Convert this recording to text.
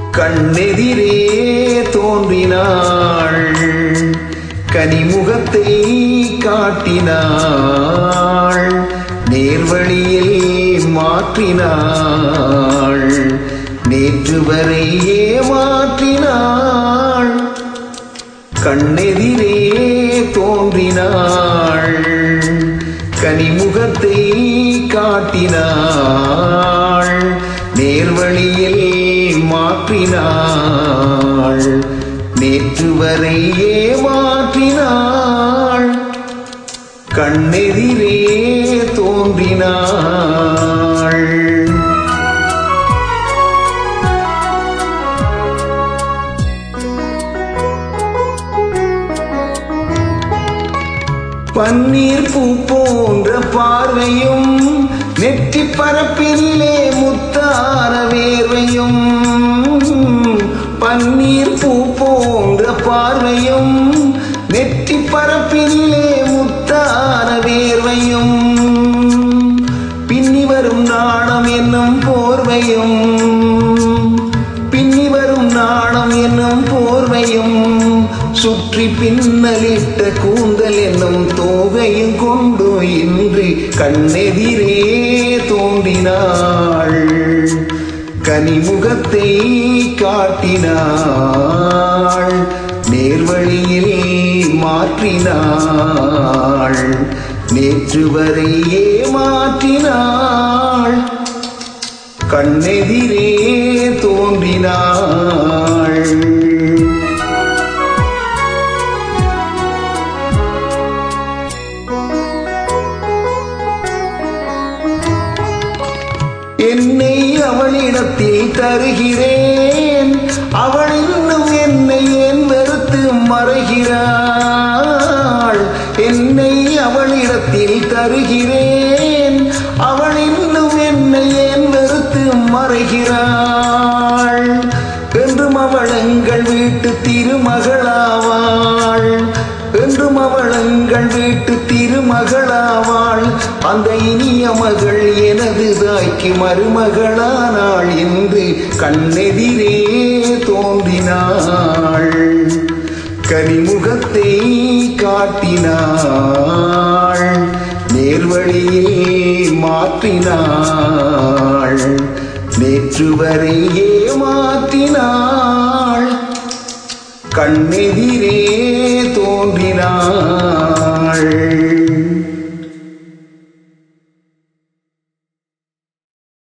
கண்ணெதிரே தோன்றினாள் கனிமுகத்தை காட்டினாள் நேர்வழியில் மாற்றினாள் நேற்று வரை ஏமாற்றினாள் கண்ணெதிரே தோன்றினாள் கனிமுகத்தை காட்டினாள் நேர்வழியில் மாற்றினாள் நேற்று வரை ஏமாற்றினாள் கண்ணெதிரே தோன்றினாள் பன்னீர் பூ போன்ற பார்வையும் நெற்றி பரப்பிலே முத்தார வேர்வையும் பன்னீர் பூ போன்ற பார்வையும் நெற்றி பரப்பிலே முத்தார வேர்வையும் பின்னி வரும் நாணம் என்னும் போர்வையும் பின்னி வரும் நாணம் என்னும் போர்வையும் சுற்றி பின்னலிட்ட கூந்தல் என்னும் தோகையும் கொண்டு இன்று கண்ணெதிரே தோன்றினாள் கனிமுகத்தை காட்டினாள் நேர்வழியில் மாற்றினாள் நேற்று வரை ஏமாற்றினாள் கண்ணெதிரே தோன்றினாள் என்னை அவளிடத்தில் தருகிறேன் அவள் இன்னும் என்னை ஏன் வெறுத்து மறைகிறாள் என்னை அவளிடத்தில் தருகிறேன் அவள் இன்னும் என்னை ஏன் வெறுத்து மறைகிறாள் என்றும் அவள் எங்கள் வீட்டு திருமகளாவாள் என்றும் அவள் எங்கள் வீட்டு திருமகளாவாள் அந்த இனிய மகள் எனது தாய்க்கு மருமகளானாள் என்று கண்ணெதிரே தோன்றினாள் கனிமுகத்தை காட்டினாள் நேர்வழியில் மாற்றினாள் நேற்று வரை ஏமாற்றினாள் கண்ணெதிரே தோன்றினாள்